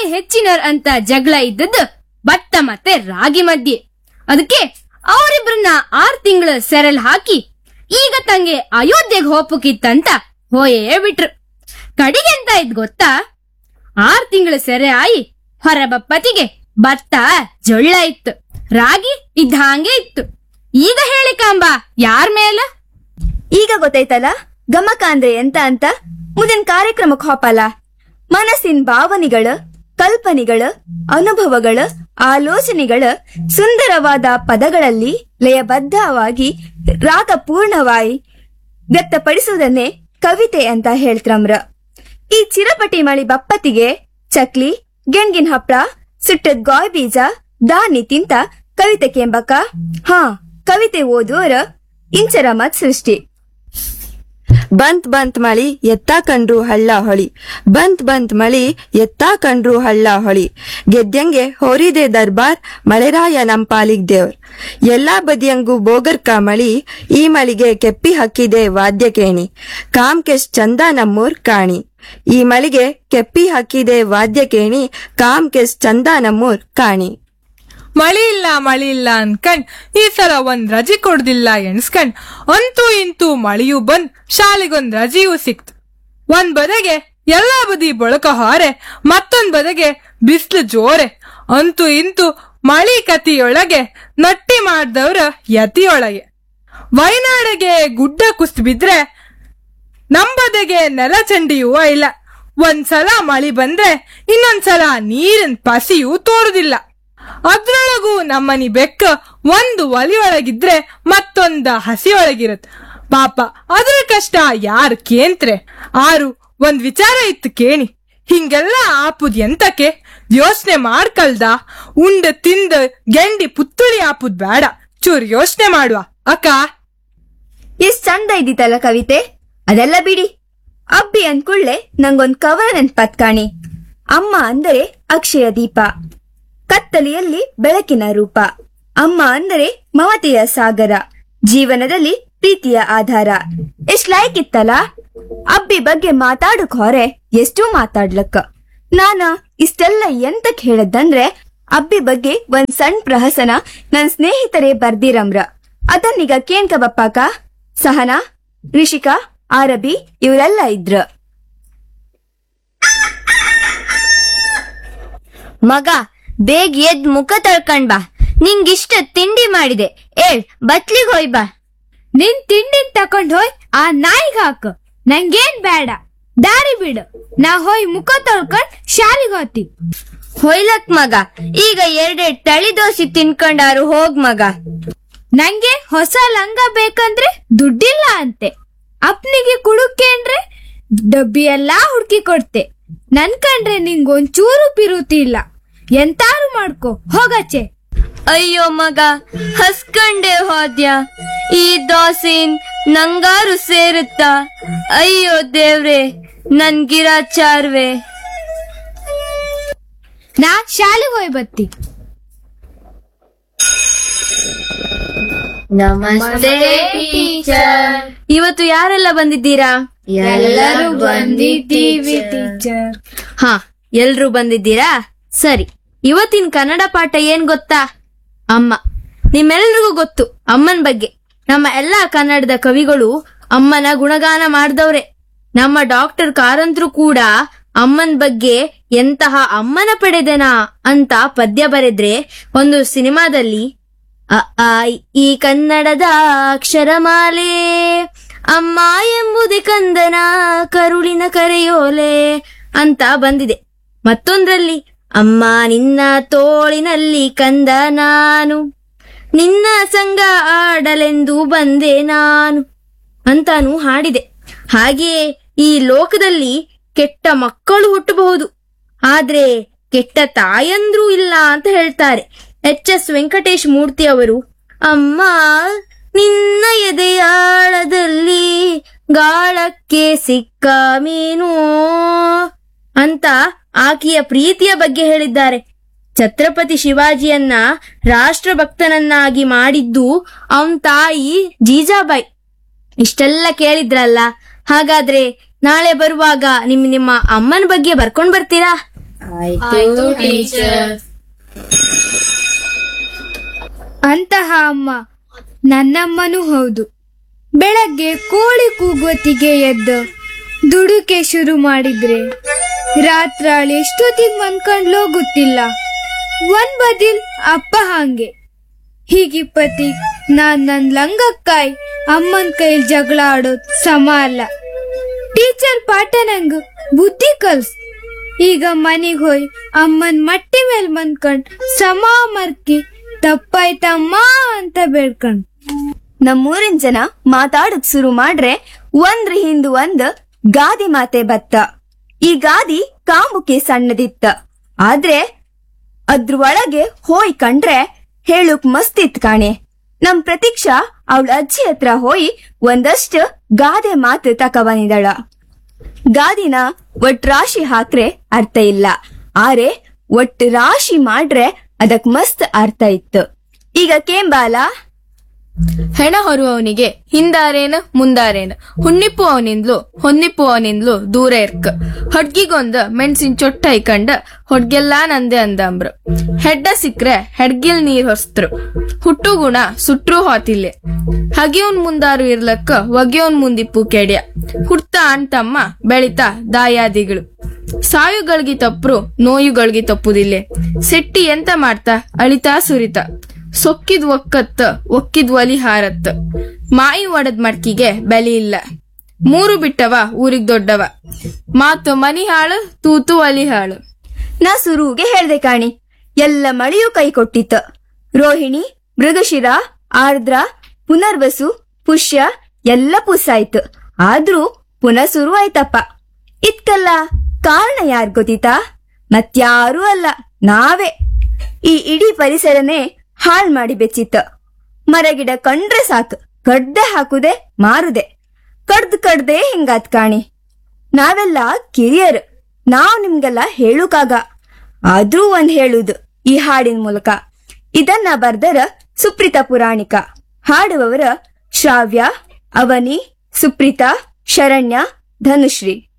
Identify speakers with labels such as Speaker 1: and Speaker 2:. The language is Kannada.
Speaker 1: ಹೆಚ್ಚಿನರ್ ಅಂತ ಜಗಳ ಇದ್ದದ್ದು ಭತ್ತ ಮತ್ತೆ ರಾಗಿ ಮಧ್ಯೆ ಅದಕ್ಕೆ ಅವರಿಬ್ರನ್ನ ಆರ್ ತಿಂಗಳ ಸೆರೆಲ್ ಹಾಕಿ ಈಗ ತಂಗೆ ಅಯೋಧ್ಯೆಗೆ ಹೋಪಕ್ಕಿತ್ತಂತ ಹೋಯೇ ಬಿಟ್ರು ಕಡಿಗೆ ಎಂತ ಇದ್ ಗೊತ್ತಾ ಆರ್ ತಿಂಗಳ ಸೆರೆ ಆಯಿ ಹೊರಬಪ್ಪತಿಗೆ ಭತ್ತ ಜೊಳ್ಳ ಇತ್ತು ರಾಗಿ ಇದ್ದ ಹಾಗೆ ಇತ್ತು ಈಗ ಹೇಳಿ ಕಾಂಬ ಯಾರ್ ಮೇಲ
Speaker 2: ಈಗ ಗೊತ್ತಾಯ್ತಲ್ಲ ಗಮಕ ಅಂದ್ರೆ ಎಂತ ಅಂತ ಮುಂದಿನ ಕಾರ್ಯಕ್ರಮಕ್ಕೆ ಹೋಪಲ್ಲ ಮನಸ್ಸಿನ ಭಾವನೆಗಳ ಕಲ್ಪನೆಗಳ ಅನುಭವಗಳ ಆಲೋಚನೆಗಳ ಸುಂದರವಾದ ಪದಗಳಲ್ಲಿ ಲಯಬದ್ಧವಾಗಿ ರಾಗಪೂರ್ಣವಾಗಿ ವ್ಯಕ್ತಪಡಿಸುವುದನ್ನೇ ಕವಿತೆ ಅಂತ ಹೇಳ್ತ್ರಮ್ರ ಈ ಚಿರಪಟಿ ಮಳಿ ಬಪ್ಪತ್ತಿಗೆ ಚಕ್ಲಿ ಗೆಣ್ಗಿನ ಹಪ್ಳ ಸುಟ್ಟದ್ ಗಾಯ್ ಬೀಜ ದಾನಿ ತಿಂತ ಕವಿತೆ ಕೆಂಬಕ ಹಾ ಕವಿತೆ ಓದುವರ ಇಂಚರ ಮತ್ ಸೃಷ್ಟಿ
Speaker 3: ಬಂತ್ ಬಂತ್ ಮಳಿ ಎತ್ತಾ ಕಂಡ್ರು ಹಳ್ಳ ಹೊಳಿ ಬಂತ್ ಬಂತ್ ಮಳಿ ಎತ್ತಾ ಕಂಡ್ರು ಹಳ್ಳ ಹೊಳಿ ಗೆದ್ದಂಗೆ ಹೋರಿದೆ ದರ್ಬಾರ್ ಮಳೆರಾಯ ನಂಪಾಲಿಗ್ ದೇವ್ರ್ ಎಲ್ಲಾ ಬದಿಯಂಗೂ ಬೋಗರ್ಕ ಮಳಿ ಈ ಮಳಿಗೆ ಕೆಪ್ಪಿ ಹಕ್ಕಿದೆ ವಾದ್ಯ ಕೇಣಿ ಕಾಮ್ಕೆಶ್ ಚಂದ ನಮ್ಮೂರ್ ಕಾಣಿ ಈ ಮಳಿಗೆ ಕೆಪ್ಪಿ ಹಕ್ಕಿದೆ ವಾದ್ಯ ಕೇಣಿ ಕಾಮ್ಕೆಶ್ ಚಂದ ನಮ್ಮೂರ್ ಕಾಣಿ
Speaker 4: ಮಳಿ ಇಲ್ಲ ಮಳಿ ಇಲ್ಲ ಅನ್ಕಂಡ್ ಈ ಸಲ ಒಂದ್ ರಜೆ ಕೊಡ್ದಿಲ್ಲ ಎಣ್ಸ್ಕಂಡ್ ಅಂತೂ ಇಂತೂ ಮಳಿಯೂ ಬಂದ್ ಶಾಲೆಗೊಂದ್ ರಜೆಯೂ ಸಿಕ್ತು ಒಂದ್ ಬದಗೆ ಎಲ್ಲಾ ಬದಿ ಬಳಕ ಹಾರೆ ಮತ್ತೊಂದ್ ಬದಗೆ ಬಿಸ್ಲು ಜೋರೆ ಅಂತೂ ಇಂತೂ ಮಳಿ ಕತಿಯೊಳಗೆ ನಟ್ಟಿ ಮಾಡ್ದವ್ರ ಯತಿಯೊಳಗೆ ವಯನಾಡಿಗೆ ಗುಡ್ಡ ಕುಸ್ತ್ ಬಿದ್ರೆ ನಂಬದೆಗೆ ನೆಲ ಚಂಡಿಯೂ ಇಲ್ಲ ಒಂದ್ಸಲ ಮಳಿ ಬಂದ್ರೆ ಇನ್ನೊಂದ್ಸಲ ನೀರಿನ ಪಸಿಯೂ ತೋರುದಿಲ್ಲ ಅದ್ರೊಳಗೂ ನಮ್ಮನಿ ಬೆಕ್ಕ ಒಂದು ಒಲಿಯೊಳಗಿದ್ರೆ ಮತ್ತೊಂದ ಹಸಿಯೊಳಗಿರತ್ ಪಾಪ ಅದ್ರ ಕಷ್ಟ ಯಾರ್ ಕೇಂತ್ರೆ ಆರು ಒಂದ್ ವಿಚಾರ ಇತ್ತು ಕೇಣಿ ಹಿಂಗೆಲ್ಲ ಆಪುದ್ ಎಂತಕ್ಕೆ ಯೋಚನೆ ಮಾಡ್ಕಲ್ದ ಉಂಡ ತಿಂದ ಗೆಂಡಿ ಪುತ್ತುಳಿ ಆಪುದ್ ಬೇಡ ಚೂರ್ ಯೋಚನೆ ಮಾಡುವ ಅಕ್ಕ
Speaker 2: ಎಷ್ಟ್ ಚಂದ ಇದ್ದಿತ್ತಲ್ಲ ಕವಿತೆ ಅದೆಲ್ಲ ಬಿಡಿ ಅಬ್ಬಿ ಅಂದ್ಕುಳ್ಳೆ ನಂಗೊಂದ್ ಕವನ ನೆನ್ಪತ್ ಕಾಣಿ ಅಮ್ಮ ಅಂದರೆ ಅಕ್ಷಯ ದೀಪ ಕತ್ತಲೆಯಲ್ಲಿ ಬೆಳಕಿನ ರೂಪ ಅಮ್ಮ ಅಂದರೆ ಮಮತೆಯ ಸಾಗರ ಜೀವನದಲ್ಲಿ ಪ್ರೀತಿಯ ಆಧಾರ ಎಷ್ಟ್ ಲೈಕ್ ಇತ್ತಲ್ಲ ಅಬ್ಬಿ ಬಗ್ಗೆ ಮಾತಾಡಕ್ ಹೊರೆ ಎಷ್ಟೂ ಮಾತಾಡ್ಲಕ್ಕ ನಾನ ಇಷ್ಟೆಲ್ಲ ಎಂತಕ್ ಹೇಳದಂದ್ರೆ ಅಬ್ಬಿ ಬಗ್ಗೆ ಒಂದ್ ಸಣ್ಣ ಪ್ರಹಸನ ನನ್ ಸ್ನೇಹಿತರೇ ಬರ್ದಿರಮ್ರ ಅದನ್ನೀಗ ಕೇನ್ಕ ಬಪ್ಪಾಕ ಸಹನಾ ರಿಷಿಕಾ ಆರಬಿ ಇವರೆಲ್ಲ ಇದ್ರ
Speaker 5: ಮಗ ಬೇಗ ಎದ್ ಮುಖ ತೊಳ್ಕೊಂಡ್ ಬಾ ನಿಂಗಿಷ್ಟ ತಿಂಡಿ ಮಾಡಿದೆ ಏಳ್ ಬತ್ಲಿಗ್ ಹೋಯ್ ಬಾ
Speaker 1: ನಿನ್ ತಿಂಡಿನ್ ತಕೊಂಡ್ ಹೋಯ್ ಆ ನಾಯಿಗ್ ಹಾಕು ನಂಗೇನ್ ಬೇಡ ದಾರಿ ಬಿಡು ನಾ ಹೋಯ್ ಮುಖ ತೊಳ್ಕೊಂಡ್ ಶಾಲಿಗ್ ಹೋತಿ
Speaker 5: ಹೊಯ್ಲಕ್ ಮಗ ಈಗ ಎರಡೆರಡ್ ತಳಿ ದೋಸೆ ತಿನ್ಕೊಂಡಾರು ಹೋಗ್ ಮಗ
Speaker 1: ನಂಗೆ ಹೊಸ ಲಂಗ ಬೇಕಂದ್ರೆ ದುಡ್ಡಿಲ್ಲ ಅಂತೆ ಅಪ್ನಿಗೆ ಕುಡುಕೇಂದ್ರೆ ಡಬ್ಬಿ ಎಲ್ಲಾ ಹುಡ್ಕಿ ಕೊಡ್ತೆ ನನ್ ಕಂಡ್ರೆ ನಿಂಗೊಂಚೂರು ಪಿರುತಿ ಇಲ್ಲ ಎಂತಾರು ಮಾಡ್ಕೋ ಹೋಗಚ್ಚೆ
Speaker 5: ಅಯ್ಯೋ ಮಗ ಹಸ್ಕಂಡೆ ಹೋದ್ಯ ಈ ದೋಸೆನ್ ನಂಗಾರು ಸೇರುತ್ತಾ ಅಯ್ಯೋ ದೇವ್ರೆ ನನ್ ಗಿರಾಚಾರ್ವೆ
Speaker 1: ನಾ ಶಾಲೆಗೆ ಹೋಯ್ ಬತ್ತಿ
Speaker 5: ನಮಸ್ತೆ ಟೀಚರ್ ಇವತ್ತು ಯಾರೆಲ್ಲ ಬಂದಿದ್ದೀರಾ
Speaker 1: ಎಲ್ಲರೂ ಬಂದಿದ್ದೀವಿ ಟೀಚರ್
Speaker 5: ಹಾ ಎಲ್ರೂ ಬಂದಿದ್ದೀರಾ ಸರಿ ಇವತ್ತಿನ ಕನ್ನಡ ಪಾಠ ಏನ್ ಗೊತ್ತಾ ಅಮ್ಮ ನಿಮ್ಮೆಲ್ರಿಗೂ ಗೊತ್ತು ಅಮ್ಮನ ಬಗ್ಗೆ ನಮ್ಮ ಎಲ್ಲಾ ಕನ್ನಡದ ಕವಿಗಳು ಅಮ್ಮನ ಗುಣಗಾನ ಮಾಡ್ದವ್ರೆ ನಮ್ಮ ಡಾಕ್ಟರ್ ಕಾರಂತ್ರು ಕೂಡ ಅಮ್ಮನ ಬಗ್ಗೆ ಎಂತಹ ಅಮ್ಮನ ಪಡೆದೆನಾ ಅಂತ ಪದ್ಯ ಬರೆದ್ರೆ ಒಂದು ಸಿನಿಮಾದಲ್ಲಿ ಅ ಆ ಇ, ಈ ಕನ್ನಡದ ಅಕ್ಷರಮಾಲೆ ಅಮ್ಮ ಎಂಬುದೇ ಕಂದನ ಕರುಳಿನ ಕರೆಯೋಲೆ ಅಂತ ಬಂದಿದೆ ಮತ್ತೊಂದ್ರಲ್ಲಿ ಅಮ್ಮ ನಿನ್ನ ತೋಳಿನಲ್ಲಿ ಕಂದ ನಾನು ನಿನ್ನ ಸಂಗ ಆಡಲೆಂದು ಬಂದೆ ನಾನು ಅಂತಾನು ಹಾಡಿದೆ ಹಾಗೆಯೇ ಈ ಲೋಕದಲ್ಲಿ ಕೆಟ್ಟ ಮಕ್ಕಳು ಹುಟ್ಟಬಹುದು ಆದ್ರೆ ಕೆಟ್ಟ ತಾಯಂದ್ರೂ ಇಲ್ಲ ಅಂತ ಹೇಳ್ತಾರೆ ಎಚ್ ಎಸ್ ವೆಂಕಟೇಶ್ ಮೂರ್ತಿ ಅವರು ಅಮ್ಮ ನಿನ್ನ ಎದೆಯಾಳದಲ್ಲಿ ಗಾಳಕ್ಕೆ ಸಿಕ್ಕ ಮೀನು ಅಂತ ಆಕೆಯ ಪ್ರೀತಿಯ ಬಗ್ಗೆ ಹೇಳಿದ್ದಾರೆ ಛತ್ರಪತಿ ಶಿವಾಜಿಯನ್ನ ರಾಷ್ಟ್ರಭಕ್ತನನ್ನಾಗಿ ಮಾಡಿದ್ದು ಅವನ್ ತಾಯಿ ಜೀಜಾಬಾಯಿ ಇಷ್ಟೆಲ್ಲ ಕೇಳಿದ್ರಲ್ಲ ಹಾಗಾದ್ರೆ ನಾಳೆ ಬರುವಾಗ ನಿಮ್ ನಿಮ್ಮ ಅಮ್ಮನ ಬಗ್ಗೆ ಬರ್ಕೊಂಡ್ ಬರ್ತೀರಾ
Speaker 6: ಅಂತಹ ಅಮ್ಮ ನನ್ನಮ್ಮನೂ ಹೌದು ಬೆಳಗ್ಗೆ ಕೋಳಿ ಕೂಗೋತಿಗೆ ಎದ್ದು ದುಡುಕೆ ಶುರು ಮಾಡಿದ್ರೆ ರಾತ್ರಾಳಿ ಎಷ್ಟೊತ್ತಿಗೆ ಮನ್ಕೊಂಡ್ಲೋ ಗೊತ್ತಿಲ್ಲ ಒಂದ್ ಬದಿಲ್ ಅಪ್ಪ ಹಾಂಗೆ ಹೀಗಿಪ್ಪತಿ ನಾನ್ ನನ್ ಲಂಗಕ್ಕಾಯ್ ಅಮ್ಮನ್ ಕೈಲ್ ಜಗಳ ಆಡೋದ್ ಸಮ ಅಲ್ಲ ಟೀಚರ್ ಪಾಠ ನಂಗ್ ಬುದ್ಧಿ ಕಲ್ಸ್ ಈಗ ಮನಿಗ್ ಹೋಯ್ ಅಮ್ಮನ್ ಮಟ್ಟಿ ಮೇಲ್ ಮನ್ಕೊಂಡ್ ಸಮ ಮರ್ಕಿ ತಪ್ಪಾಯ್ತಮ್ಮ ಅಂತ ಬೇಡ್ಕೊಂಡ್
Speaker 2: ನಮ್ಮೂರಿನ ಜನ ಮಾತಾಡಕ್ ಶುರು ಮಾಡ್ರೆ ಒಂದ್ರ ಹಿಂದು ಒಂದ್ ಗಾದಿ ಮಾತೆ ಬತ್ತ ಈ ಗಾದಿ ಕಾಮುಕೆ ಸಣ್ಣದಿತ್ತ ಆದ್ರೆ ಅದ್ರ ಒಳಗೆ ಹೋಯ್ ಕಂಡ್ರೆ ಹೇಳುಕ್ ಮಸ್ತಿತ್ ಕಾಣೆ ನಮ್ ಪ್ರತೀಕ್ಷಾ ಅವಳ ಅಜ್ಜಿ ಹತ್ರ ಹೋಯಿ ಒಂದಷ್ಟು ಗಾದೆ ಮಾತು ತಕಬಂದಿದಳ ಗಾದಿನ ಒಟ್ ರಾಶಿ ಹಾಕ್ರೆ ಅರ್ಥ ಇಲ್ಲ ಆರೆ ಒಟ್ ರಾಶಿ ಮಾಡ್ರೆ ಅದಕ್ ಮಸ್ತ್ ಅರ್ಥ ಇತ್ತು ಈಗ ಕೇಂಬಾಲ
Speaker 7: ಹೆಣ ಹೊರುವವನಿಗೆ ಹಿಂದಾರೇನು ಮುಂದಾರೇನು ಹುಣ್ಣಿಪ್ಪು ಅವನಿಂದ್ಲು ಹೊನ್ನಿಪ್ಪು ಅವನಿಂದ್ಲು ದೂರ ಇರ್ಕ ಹೊಡ್ಗಿಗೊಂದು ಮೆಣಸಿನ ಚೊಟ್ಟ ಐಕಂಡ ಹೊಡ್ಗೆಲ್ಲಾ ನಂದೆ ಅಂದಂಬ್ರು ಹೆಡ್ಡ ಸಿಕ್ರೆ ಹೆಡ್ಗಿಲ್ ನೀರ್ ಹೊಸ್ತರು ಹುಟ್ಟು ಗುಣ ಸುಟ್ರು ಹೋತಿಲ್ಲೆ ಹಗಿಯವನ್ ಮುಂದಾರು ಇರ್ಲಕ್ಕ ಒಗೆಯವನ್ ಮುಂದಿಪ್ಪು ಕೆಡ್ಯ ಹುಡ್ತ ಅಣ್ತಮ್ಮ ಬೆಳಿತಾ ದಾಯಾದಿಗಳು ಸಾಯುಗಳಿಗೆ ತಪ್ಪರು ನೋಯುಗಳಿಗೆ ತಪ್ಪುದಿಲ್ಲೆ ಸೆಟ್ಟಿ ಎಂತ ಮಾಡ್ತಾ ಅಳಿತಾ ಸುರಿತ ಸೊಕ್ಕಿದ್ ಒಕ್ಕತ್ತ ಒಕ್ಕಿದ್ ಒಲಿ ಹಾರತ್ತ ಮಾಯಿ ಒಡದ್ ಮಡ್ಕಿಗೆ ಬೆಲೆ ಇಲ್ಲ ಮೂರು ಬಿಟ್ಟವ ಊರಿಗ್ ದೊಡ್ಡವ ಮಾತು ಮನಿ ಹಾಳು ತೂತು ಒಲಿ ಹಾಳು
Speaker 2: ನಾ ಸುರುಗೆ ಹೇಳ್ದೆ ಕಾಣಿ ಎಲ್ಲ ಮಳೆಯೂ ಕೈ ಕೊಟ್ಟಿತ್ತು ರೋಹಿಣಿ ಮೃಗಶಿರ ಆರ್ದ್ರ ಪುನರ್ವಸು ಪುಷ್ಯ ಎಲ್ಲ ಪುಸ್ಸಾಯ್ತು ಆದ್ರೂ ಪುನಃ ಶುರು ಆಯ್ತಪ್ಪ ಇದ್ಕಲ್ಲ ಕಾರಣ ಯಾರ್ ಗೊತ್ತಿತಾ ಮತ್ಯಾರೂ ಅಲ್ಲ ನಾವೇ ಈ ಇಡೀ ಪರಿಸರನೇ ಹಾಳ್ ಮಾಡಿ ಬೆಚ್ಚಿತ್ತ ಮರಗಿಡ ಕಂಡ್ರೆ ಸಾಕು ಕಡ್ದೆ ಹಾಕುದೆ ಮಾರುದೆ ಕಡ್ದ್ ಕಡ್ದೆ ಹಿಂಗಾತ್ ಕಾಣಿ ನಾವೆಲ್ಲ ಕಿರಿಯರು ನಾವ್ ನಿಮ್ಗೆಲ್ಲ ಹೇಳುಕಾಗ ಆದ್ರೂ ಒಂದ್ ಹೇಳುದು ಈ ಹಾಡಿನ ಮೂಲಕ ಇದನ್ನ ಬರ್ದರ ಸುಪ್ರೀತ ಪುರಾಣಿಕ ಹಾಡುವವರ ಶ್ರಾವ್ಯ ಅವನಿ ಸುಪ್ರೀತಾ ಶರಣ್ಯ ಧನುಶ್ರೀ